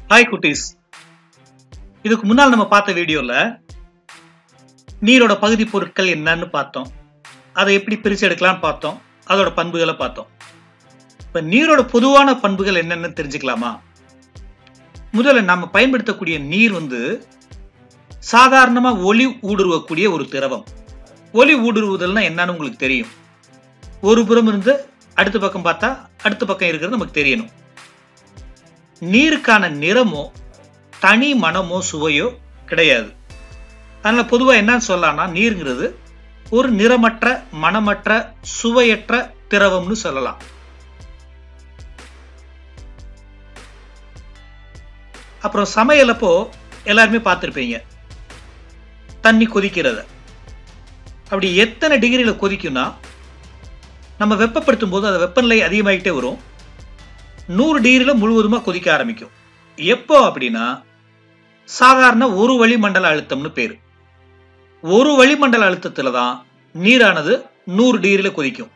hi குட்டீஸ் இதுக்கு முன்னால் நம்ம பார்த்த வீடியோல நீரோட பகுதி பொருட்கள் என்னன்னு பார்த்தோம் அதை எப்படி பிரிச்சு எடுக்கலாம்னு பார்த்தோம் அதோட பண்புகளை பார்த்தோம் இப்ப நீரோட பொதுவான பண்புகள் என்னன்னு தெரிஞ்சுக்கலாமா முதல்ல நம்ம பயன்படுத்தக்கூடிய நீர் வந்து சாதாரணமா ஒளி ஊடுருவக்கூடிய ஒரு திரவம் ஒளி ஊடுருவுதல்னா என்னன்னு உங்களுக்கு தெரியும் ஒரு புறம் இருந்து அடுத்த பக்கம் பார்த்தா அடுத்த பக்கம் இருக்கிறது நமக்கு தெரியணும் நீருக்கான நிறமோ தனி மனமோ சுவையோ கிடையாது அதனால பொதுவா என்னன்னு சொல்லலாம்னா நீருங்கிறது ஒரு நிறமற்ற மனமற்ற சுவையற்ற திரவம்னு சொல்லலாம் அப்புறம் சமையலப்போ எல்லாருமே பார்த்துருப்பீங்க தண்ணி கொதிக்கிறத அப்படி எத்தனை டிகிரியில கொதிக்கும்னா நம்ம வெப்பப்படுத்தும் போது அந்த வெப்பநிலை அதிகமாகிட்டே வரும் நூறு டிகிரியில முழுவதுமா கொதிக்க ஆரம்பிக்கும் எப்போ அப்படின்னா சாதாரண ஒரு வளிமண்டல அழுத்தம்னு பேரு ஒரு வளிமண்டல அழுத்தத்துல தான் நீரானது நூறு டிகிரியில கொதிக்கும்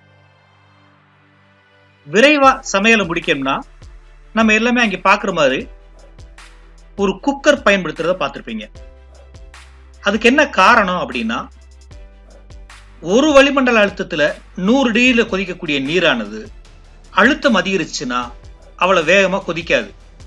விரைவா சமையலை முடிக்கணும்னா நம்ம எல்லாமே அங்க பாக்குற மாதிரி ஒரு குக்கர் பயன்படுத்துறத பார்த்திருப்பீங்க அதுக்கு என்ன காரணம் அப்படின்னா ஒரு வளிமண்டல அழுத்தத்துல நூறு டிகிரியில கொதிக்கக்கூடிய நீரானது அழுத்தம் அதிகரிச்சுன்னா அவ்வளவு வேகமா கொதிக்காது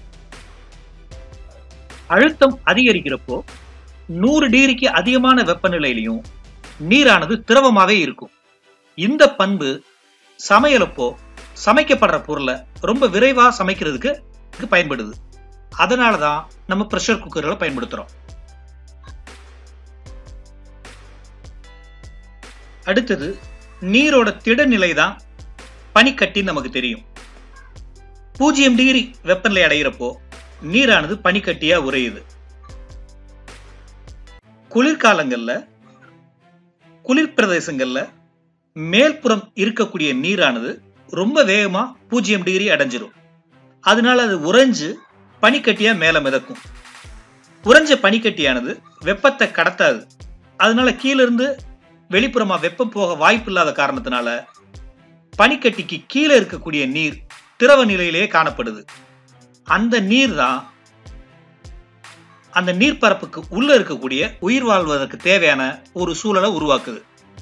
அழுத்தம் அதிகரிக்கிறப்போ நூறு டிகிரிக்கு அதிகமான வெப்பநிலையிலையும் நீரானது திரவமாவே இருக்கும் இந்த பண்பு சமையலப்போ சமைக்கப்படுற பொருளை ரொம்ப விரைவா சமைக்கிறதுக்கு இதுக்கு பயன்படுது அதனாலதான் நம்ம ப்ரெஷர் குக்கர்களை பயன்படுத்துறோம் அடுத்தது நீரோட திடநிலை தான் பனிக்கட்டின்னு நமக்கு தெரியும் பூஜ்ஜியம் டிகிரி வெப்பநிலை அடைகிறப்போ நீரானது பனிக்கட்டியா உறையுது குளிர்காலங்கள்ல குளிர் பிரதேசங்கள்ல மேல்புறம் இருக்கக்கூடிய நீரானது ரொம்ப வேகமா பூஜ்ஜியம் டிகிரி அடைஞ்சிரும் அதனால அது உறைஞ்சு பனிக்கட்டியா மேல மிதக்கும் உறைஞ்ச பனிக்கட்டியானது வெப்பத்தை கடத்தாது அதனால கீழிருந்து வெளிப்புறமா வெப்பம் போக வாய்ப்பு இல்லாத காரணத்தினால பனிக்கட்டிக்கு கீழே இருக்கக்கூடிய நீர் திரவ நிலையிலேயே காணப்படுது அந்த நீர் தான் அந்த நீர்ப்பரப்புக்கு உள்ள இருக்கக்கூடிய உயிர் வாழ்வதற்கு தேவையான ஒரு சூழலை உருவாக்குது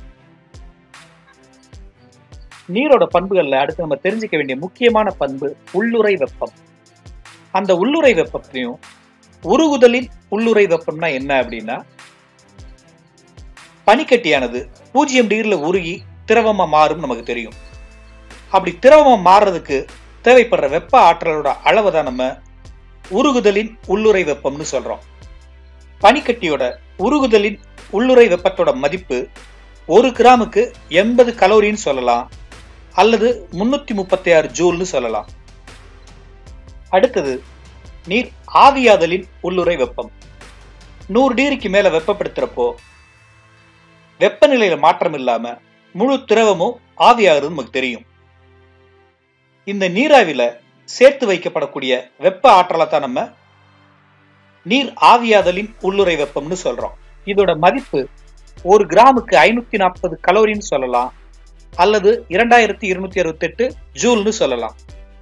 நீரோட பண்புகள்ல அடுத்து நம்ம தெரிஞ்சுக்க வேண்டிய முக்கியமான பண்பு உள்ளுறை வெப்பம் அந்த உள்ளுறை வெப்பத்தையும் உருகுதலின் உள்ளுறை வெப்பம்னா என்ன அப்படின்னா பனிக்கட்டியானது பூஜ்ஜியம் டிகிரில உருகி திரவமா மாறும் நமக்கு தெரியும் அப்படி திரவமா மாறுறதுக்கு தேவைப்படுற வெப்ப ஆற்றலோட அளவை தான் நம்ம உருகுதலின் உள்ளுறை வெப்பம்னு சொல்றோம் பனிக்கட்டியோட உருகுதலின் உள்ளுறை வெப்பத்தோட மதிப்பு ஒரு கிராமுக்கு எண்பது கலோரின்னு சொல்லலாம் அல்லது முன்னூத்தி முப்பத்தி ஆறு ஜூல்னு சொல்லலாம் அடுத்தது நீர் ஆவியாதலின் உள்ளுறை வெப்பம் நூறு டிகிரிக்கு மேல வெப்பப்படுத்துறப்போ வெப்பநிலையில மாற்றம் இல்லாம முழு திரவமும் ஆவியாகிறது நமக்கு தெரியும் இந்த நீராவில சேர்த்து வைக்கப்படக்கூடிய வெப்ப ஆற்றலை தான் நம்ம நீர் ஆவியாதலின் உள்ளுறை வெப்பம்னு சொல்றோம் இதோட மதிப்பு ஒரு கிராமுக்கு ஐநூத்தி நாற்பது கலோரின்னு சொல்லலாம் அல்லது இரண்டாயிரத்தி இருநூத்தி அறுபத்தி எட்டு ஜூல்னு சொல்லலாம்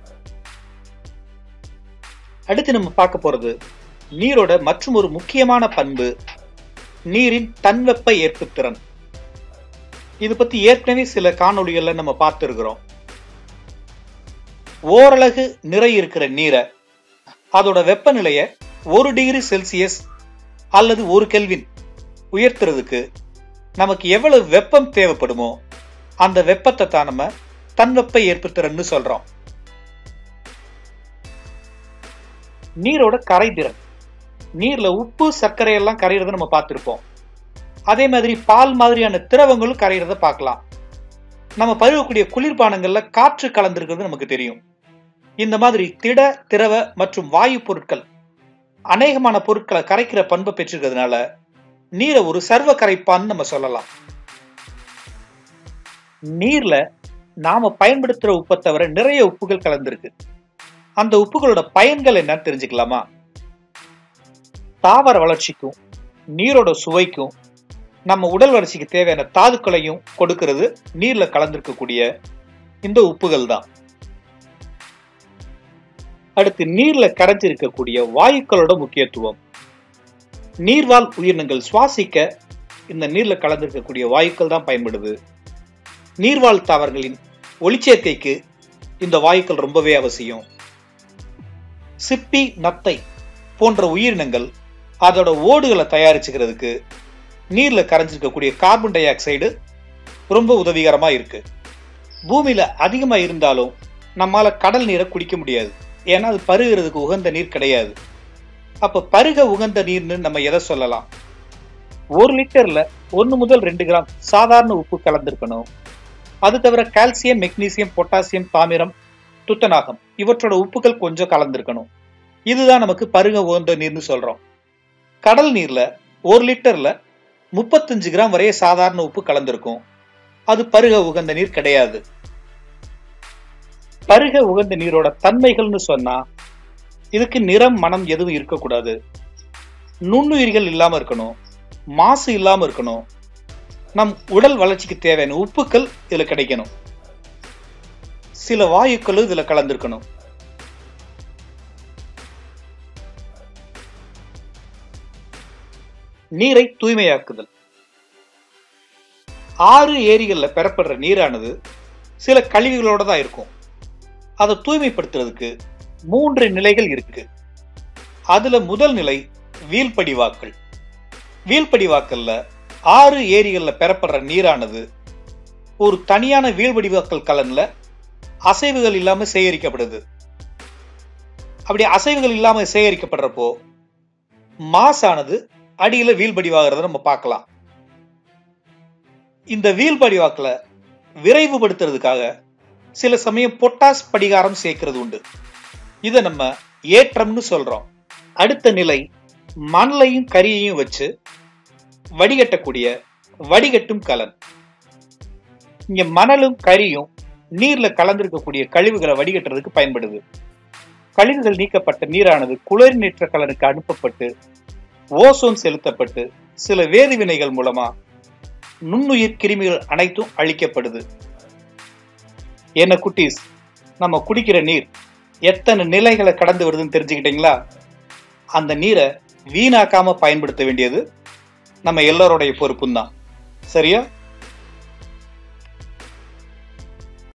அடுத்து நம்ம பார்க்க போறது நீரோட மற்றும் ஒரு முக்கியமான பண்பு நீரின் தன்வெப்ப ஏற்புத்திறன் இது பத்தி ஏற்கனவே சில காணொளிகள்ல நம்ம பார்த்துருக்கிறோம் ஓரளவு நிறை இருக்கிற நீரை அதோட வெப்பநிலையை ஒரு டிகிரி செல்சியஸ் அல்லது ஒரு கெல்வின் உயர்த்துறதுக்கு நமக்கு எவ்வளவு வெப்பம் தேவைப்படுமோ அந்த வெப்பத்தை தான் நம்ம தன்வெப்ப ஏற்புத்திறன்னு சொல்றோம் நீரோட கரைதிறன் நீர்ல உப்பு சர்க்கரை எல்லாம் கரையிறத நம்ம பார்த்திருப்போம் அதே மாதிரி பால் மாதிரியான திரவங்களும் கரையிறத பார்க்கலாம் நம்ம பருகக்கூடிய குளிர்பானங்கள்ல காற்று கலந்திருக்கிறது நமக்கு தெரியும் இந்த மாதிரி திட திரவ மற்றும் வாயு பொருட்கள் அநேகமான பொருட்களை கரைக்கிற பண்பை பெற்றிருக்கிறதுனால நீரை ஒரு சர்வ கரைப்பான்னு நம்ம சொல்லலாம் நீர்ல நாம பயன்படுத்துற உப்பை தவிர நிறைய உப்புகள் கலந்திருக்கு அந்த உப்புகளோட பயன்கள் என்னன்னு தெரிஞ்சுக்கலாமா தாவர வளர்ச்சிக்கும் நீரோட சுவைக்கும் நம்ம உடல் வளர்ச்சிக்கு தேவையான தாதுக்களையும் கொடுக்கிறது நீர்ல கலந்திருக்கக்கூடிய இந்த உப்புகள் தான் அடுத்து நீர்ல கரைஞ்சிருக்கக்கூடிய வாயுக்களோட முக்கியத்துவம் நீர்வாழ் உயிரினங்கள் சுவாசிக்க இந்த நீர்ல கலந்திருக்கக்கூடிய வாயுக்கள் தான் பயன்படுது நீர்வாழ் தாவரங்களின் ஒளிச்சேர்க்கைக்கு இந்த வாயுக்கள் ரொம்பவே அவசியம் சிப்பி நத்தை போன்ற உயிரினங்கள் அதோட ஓடுகளை தயாரிச்சுக்கிறதுக்கு நீர்ல கரைஞ்சிருக்கக்கூடிய கார்பன் டை ஆக்சைடு ரொம்ப உதவிகரமா இருக்கு பூமியில அதிகமா இருந்தாலும் நம்மால கடல் நீரை குடிக்க முடியாது ஏன்னா அது பருகிறதுக்கு உகந்த நீர் கிடையாது அப்ப பருக உகந்த நீர்னு நம்ம எதை சொல்லலாம் ஒரு லிட்டர்ல ஒன்னு முதல் ரெண்டு கிராம் சாதாரண உப்பு கலந்திருக்கணும் அது தவிர கால்சியம் மெக்னீசியம் பொட்டாசியம் தாமிரம் துத்தநாகம் இவற்றோட உப்புகள் கொஞ்சம் கலந்திருக்கணும் இதுதான் நமக்கு பருக உகந்த நீர்னு சொல்றோம் கடல் நீர்ல ஒரு லிட்டர்ல முப்பத்தஞ்சு கிராம் வரைய சாதாரண உப்பு கலந்திருக்கும் அது பருக உகந்த நீர் கிடையாது பருக உகந்த நீரோட தன்மைகள்னு சொன்னா இதுக்கு நிறம் மனம் எதுவும் இருக்கக்கூடாது நுண்ணுயிர்கள் இல்லாம இருக்கணும் மாசு இல்லாம இருக்கணும் நம் உடல் வளர்ச்சிக்கு தேவையான உப்புக்கள் இதுல கிடைக்கணும் சில வாயுக்களும் இதுல கலந்திருக்கணும் நீரை தூய்மையாக்குதல் ஆறு ஏரிகள்ல பெறப்படுற நீரானது சில கழிவுகளோட தான் இருக்கும் அதை தூய்மைப்படுத்துறதுக்கு மூன்று நிலைகள் இருக்கு அதுல முதல் நிலை வீழ்படிவாக்கல் வீழ்படிவாக்கல்ல ஆறு ஏரிகள்ல பெறப்படுற நீரானது ஒரு தனியான வீழ்படிவாக்கல் கலன்ல அசைவுகள் இல்லாம சேகரிக்கப்படுது அப்படி அசைவுகள் இல்லாம சேகரிக்கப்படுறப்போ மாசானது அடியில வீழ்படிவாகிறத நம்ம பார்க்கலாம் இந்த வீழ்படிவாக்கல விரைவுபடுத்துறதுக்காக சில சமயம் பொட்டாஸ் படிகாரம் சேர்க்கிறது உண்டு இதை நம்ம ஏற்றம்னு சொல்றோம் அடுத்த நிலை மணலையும் கரியையும் வச்சு வடிகட்டக்கூடிய வடிகட்டும் கலன் இங்க மணலும் கரியும் நீர்ல கலந்திருக்கக்கூடிய கழிவுகளை வடிகட்டுறதுக்கு பயன்படுது கழிவுகள் நீக்கப்பட்ட நீரானது குளோரினேற்ற கலனுக்கு அனுப்பப்பட்டு ஓசோன் செலுத்தப்பட்டு சில வேதிவினைகள் மூலமா நுண்ணுயிர் கிருமிகள் அனைத்தும் அழிக்கப்படுது என்ன குட்டீஸ் நம்ம குடிக்கிற நீர் எத்தனை நிலைகளை கடந்து வருதுன்னு தெரிஞ்சுக்கிட்டீங்களா அந்த நீரை வீணாக்காம பயன்படுத்த வேண்டியது நம்ம எல்லாரோடைய பொறுப்பும் தான் சரியா